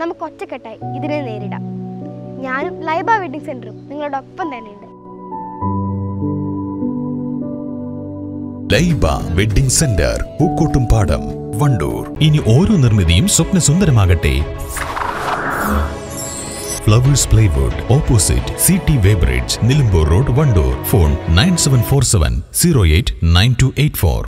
നമുക്ക് ഒറ്റക്കെട്ടായി ഇതിനെ നേരിടാം ഞാനും ലൈബ വെഡിങ് സെന്ററും നിങ്ങളുടെ ഒപ്പം തന്നെയുണ്ട് ലൈബ വെഡിംഗ് സെന്റർ പൂക്കോട്ടും പാടം വണ്ടൂർ ഇനി ഓരോ നിർമ്മിതിയും സ്വപ്നസുന്ദരമാകട്ടെ flowers plywood opposite C T weighbridge Nilambur road Wandoor phone nine seven four seven zero eight nine two eight four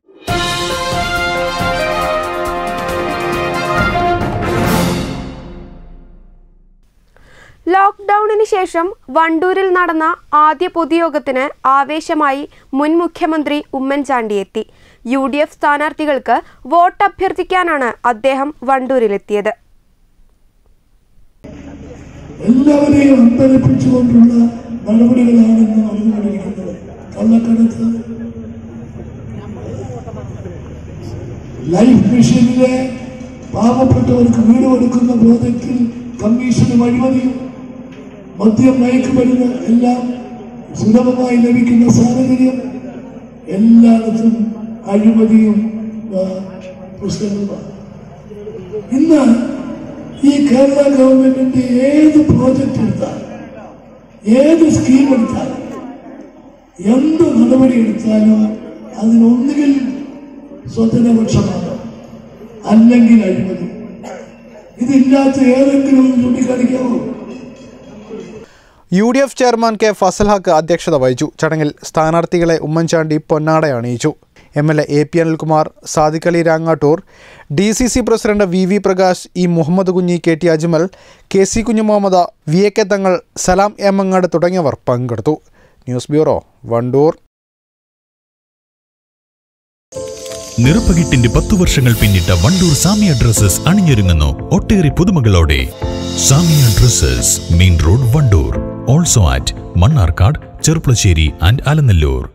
ലോക്ക്ഡൌണിന് ശേഷം വണ്ടൂരിൽ നടന്ന ആദ്യ പൊതുയോഗത്തിന് ആവേശമായി മുൻ മുഖ്യമന്ത്രി ഉമ്മൻചാണ്ടി എത്തി യു ഡി എഫ് സ്ഥാനാർത്ഥികൾക്ക് വോട്ട് അഭ്യർത്ഥിക്കാനാണ് അദ്ദേഹം വണ്ടൂരിലെത്തിയത് എല്ലാവരെയും അമ്പരപ്പിച്ചുകൊണ്ടുള്ള നടപടികളാണെന്ന് നടന്നുകൊണ്ടിരിക്കുന്നത് കള്ളക്കണക്ക് ലൈഫ് മിഷനിലെ പാവപ്പെട്ടവർക്ക് വീട് കൊടുക്കുന്ന പ്രോജക്റ്റിൽ കമ്മീഷനും അഴിമതിയും മദ്യം മയക്കുമരുന്ന് എല്ലാം സുലഭമായി ലഭിക്കുന്ന സാഹചര്യം എല്ലായിടത്തും അഴിമതിയും ആ, പ്രശ്നങ്ങളുമാണ് ഇന്ന് ഈ കേരള ഗവൺമെന്റിന്റെ ഏത് പ്രോജക്റ്റ് എടുത്താലും ഏത് സ്കീം എടുത്താലും എന്ത് നടപടി എടുത്താലും അതിനൊന്നുകിൽ സ്വജനപക്ഷമാണ് അല്ലെങ്കിൽ അഴിമതി ഇതില്ലാത്ത ഏതെങ്കിലും ഒന്ന് ചൂണ്ടിക്കാണിക്കാമോ U D F chairman K Fazalhaq അധ്യക്ഷത വഹിച്ചു ചടങ്ങിൽ സ്ഥാനാർത്ഥികളെ ഉമ്മൻചാണ്ടി പൊന്നാട അണിയിച്ചു M L A A P Anilkumar Sadiq Ali Rangattoor D C C president V V Prakash E Muhammad Kunhi K T Ajmal K C Kunhu Muhammad V A K തങ്ങൾ സലാം എമ്മങ്ങാട് തുടങ്ങിയവർ പങ്കെടുത്തു ന്യൂസ് ബ്യൂറോ വണ്ടൂർ നിറപ്പകിട്ടിന്റെ പത്തു വർഷങ്ങൾ പിന്നിട്ട വണ്ടൂർ സാമിയ ഡ്രസ്സസ് അണിഞ്ഞൊരുങ്ങുന്നു ഒട്ടേറെ പുതുമകളോടെ Samiya dresses main road Wandoor also at Mannarkkad Cherpulassery and Alanallur